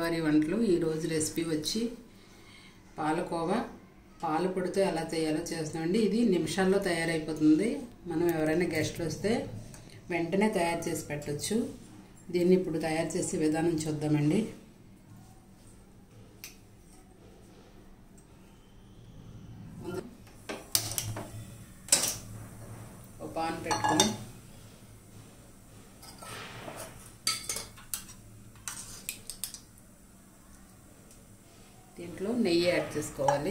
గోదావరి వంటలు ఈరోజు రెసిపీ వచ్చి పాలకోవా పాల పొడితో ఎలా చేయాలో చేస్తామండి ఇది నిమిషాల్లో తయారైపోతుంది మనం ఎవరైనా గెస్ట్లు వస్తే వెంటనే తయారు చేసి పెట్టచ్చు దీన్ని ఇప్పుడు తయారు చేసే విధానం చూద్దామండి ముందు ఒక పాన్ పెట్టుకొని దీంట్లో నెయ్యి యాడ్ చేసుకోవాలి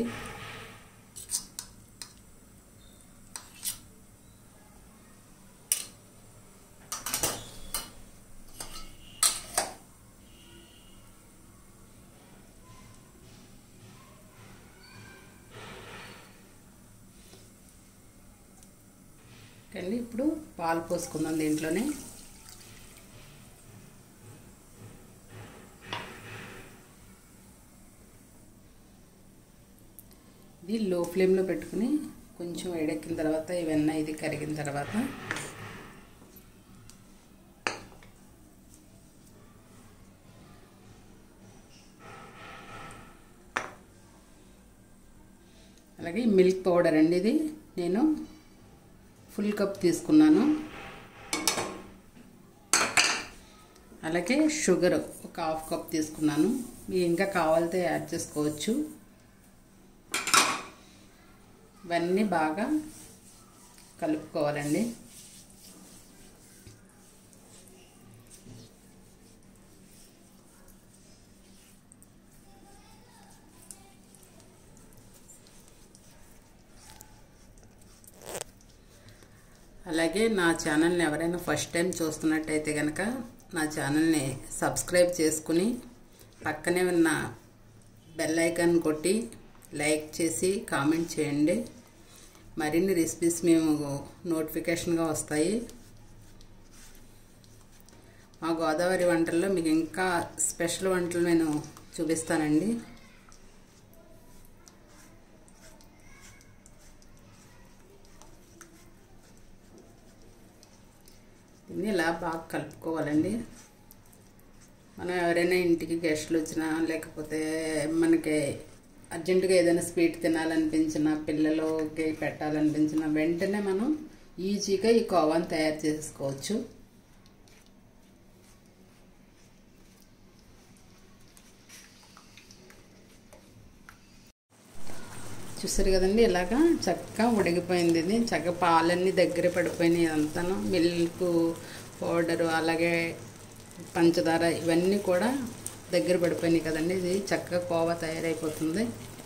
కండి ఇప్పుడు పాలు పోసుకుందాం దీంట్లోనే ఇది లో ఫ్లేమ్లో పెట్టుకుని కొంచెం వేడెక్కిన తర్వాత ఈ వెన్న ఇది కరిగిన తర్వాత అలాగే మిల్క్ పౌడర్ అండి ఇది నేను ఫుల్ కప్ తీసుకున్నాను అలాగే షుగర్ ఒక హాఫ్ కప్ తీసుకున్నాను మీకు ఇంకా కావాలితే యాడ్ చేసుకోవచ్చు ఇవన్నీ బాగా కలుపుకోవాలండి అలాగే నా ఛానల్ని ఎవరైనా ఫస్ట్ టైం చూస్తున్నట్టయితే కనుక నా ఛానల్ని సబ్స్క్రైబ్ చేసుకుని పక్కనే ఉన్న బెల్ ఐకాన్ కొట్టి లైక్ చేసి కామెంట్ చేయండి మరిన్ని రెసిపీస్ మేము నోటిఫికేషన్గా వస్తాయి మా గోదావరి వంటల్లో మీకు ఇంకా స్పెషల్ వంటలు నేను చూపిస్తానండి దీన్ని ఇలా బాగా కలుపుకోవాలండి మనం ఎవరైనా ఇంటికి గెస్ట్లు వచ్చినా లేకపోతే మనకి అర్జెంటుగా ఏదైనా స్వీట్ తినాలనిపించిన పిల్లలకి పెట్టాలనిపించిన వెంటనే మనం ఈజీగా ఈ కోవాని తయారు చేసుకోవచ్చు చూసారు కదండి ఇలాగా చక్కగా ఉడికిపోయింది ఇది చక్కగా పాలన్నీ దగ్గర పడిపోయినాయి అంతాను మిల్క్ పౌడరు అలాగే పంచదార ఇవన్నీ కూడా దగ్గర పడిపోయినాయి కదండి ఇది చక్కగా కోవా తయారైపోతుంది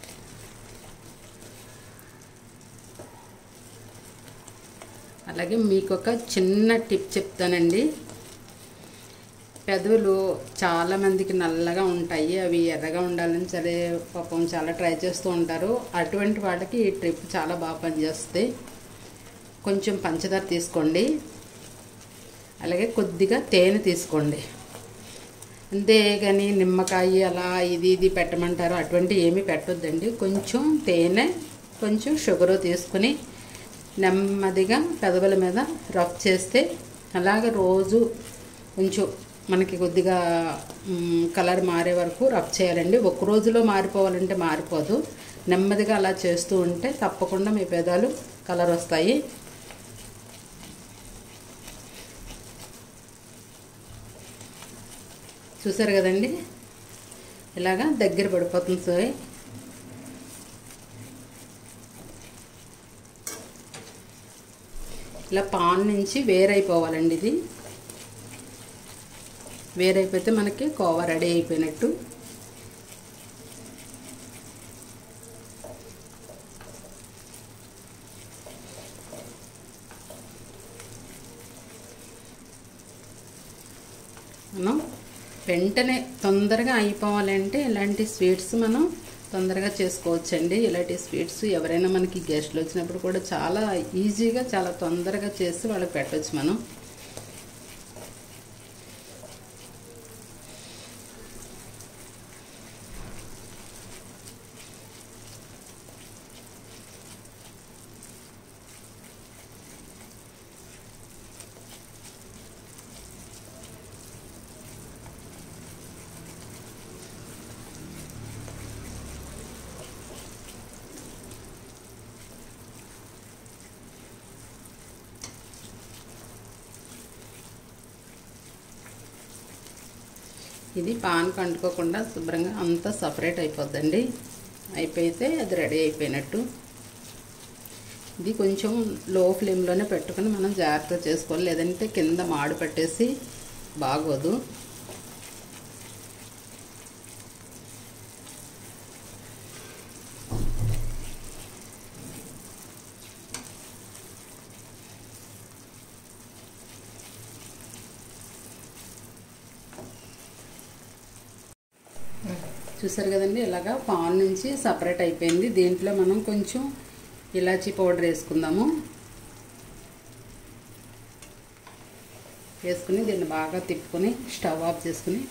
అలాగే మీకు ఒక చిన్న టిప్ చెప్తానండి పెదవులు చాలామందికి నల్లగా ఉంటాయి అవి ఎర్రగా ఉండాలని సరే పాపం చాలా ట్రై చేస్తూ ఉంటారు అటువంటి వాళ్ళకి ఈ ట్రిప్ చాలా బాగా పనిచేస్తుంది కొంచెం పంచదార తీసుకోండి అలాగే కొద్దిగా తేనె తీసుకోండి అంతే కానీ నిమ్మకాయ అలా ఇది ఇది పెట్టమంటారు అటువంటి ఏమీ పెట్టొద్దండి కొంచెం తేనె కొంచెం షుగరు తీసుకుని నెమ్మదిగా పెదవుల మీద రఫ్ చేస్తే అలాగే రోజు కొంచెం మనకి కొద్దిగా కలర్ మారే వరకు రబ్ చేయాలండి ఒక రోజులో మారిపోవాలంటే మారిపోదు నెమ్మదిగా అలా చేస్తూ ఉంటే తప్పకుండా మీ పెదాలు కలర్ వస్తాయి చూసారు కదండి ఇలాగా దగ్గర పడిపోతుంది సో ఇలా పాన్ నుంచి వేరైపోవాలండి ఇది వేరైపోతే మనకి కోవా రెడీ అయిపోయినట్టు మనం వెంటనే తొందరగా అయిపోవాలంటే ఇలాంటి స్వీట్స్ మనం తొందరగా చేసుకోవచ్చండి ఇలాంటి స్వీట్స్ ఎవరైనా మనకి గెస్ట్లు వచ్చినప్పుడు కూడా చాలా ఈజీగా చాలా తొందరగా చేసి వాళ్ళకి పెట్టవచ్చు మనం ఇది పాన్కి అంటుకోకుండా శుభ్రంగా అంతా సపరేట్ అయిపోద్దండి అయిపోతే అది రెడీ అయిపోయినట్టు ఇది కొంచెం లో ఫ్లేమ్లోనే పెట్టుకుని మనం జాగ్రత్త చేసుకోవాలి లేదంటే కింద మాడు పట్టేసి బాగోదు చూసారు కదండి ఇలాగా పాన్ నుంచి సపరేట్ అయిపోయింది దీంట్లో మనం కొంచెం ఇలాచీ పౌడర్ వేసుకుందాము వేసుకుని దీన్ని బాగా తిప్పుకొని స్టవ్ ఆఫ్ చేసుకుని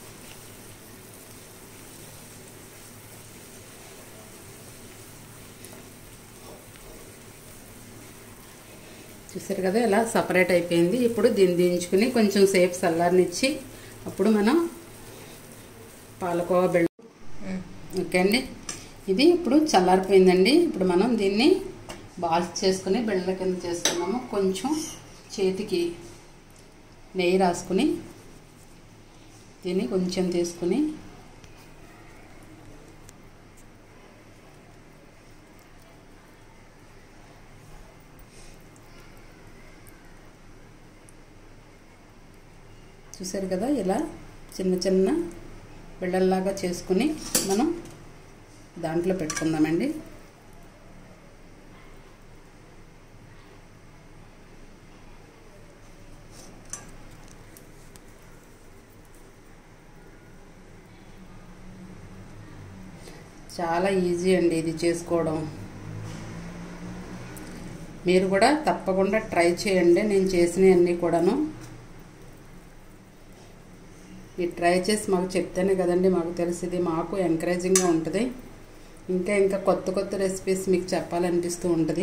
చూసారు కదా ఇలా సపరేట్ అయిపోయింది ఇప్పుడు దీన్ని దించుకుని కొంచెం సేపు చల్లారనిచ్చి అప్పుడు మనం పాలకోవా బెళ్ళ ఓకే అండి ఇది ఇప్పుడు చల్లారిపోయిందండి ఇప్పుడు మనం దీన్ని బాల్స్ చేసుకుని బెళ్ళ కింద చేసుకున్నాము కొంచెం చేతికి నెయ్యి రాసుకుని దీన్ని కొంచెం తీసుకుని చూసారు కదా ఇలా చిన్న చిన్న బిళ్ళల్లాగా చేసుకుని మనం దాంట్లో పెట్టుకుందామండి చాలా ఈజీ అండి ఇది చేసుకోవడం మీరు కూడా తప్పకుండా ట్రై చేయండి నేను చేసినవన్నీ కూడాను మీరు ట్రై చేసి మాకు చెప్తేనే కదండి మాకు తెలిసింది మాకు ఎంకరేజింగ్గా ఉంటుంది ఇంకా ఇంకా కొత్త కొత్త రెసిపీస్ మీకు చెప్పాలనిపిస్తూ ఉంటుంది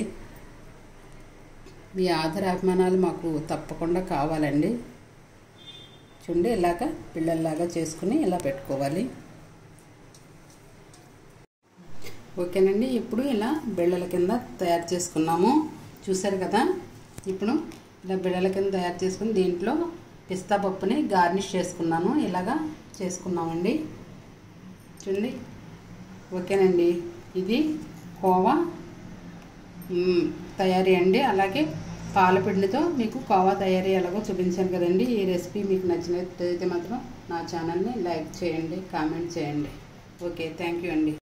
మీ ఆధార అభిమానాలు మాకు తప్పకుండా కావాలండి చూడండి ఇలాగ పిల్లల్లాగా చేసుకుని ఇలా పెట్టుకోవాలి ఓకేనండి ఇప్పుడు ఇలా బిళ్ళల కింద తయారు చేసుకున్నాము చూసారు కదా ఇప్పుడు ఇలా బిళ్ళల కింద తయారు చేసుకుని దీంట్లో పిస్తా పప్పుని గార్నిష్ చేసుకున్నాను ఇలాగా చేసుకున్నామండి చూడండి ఓకేనండి ఇది కోవా తయారీ అండి అలాగే పాలపిండితో మీకు కోవా తయారీ ఎలాగో చూపించాను కదండి ఈ రెసిపీ మీకు నచ్చినట్లయితే మాత్రం నా ఛానల్ని లైక్ చేయండి కామెంట్ చేయండి ఓకే థ్యాంక్ యూ అండి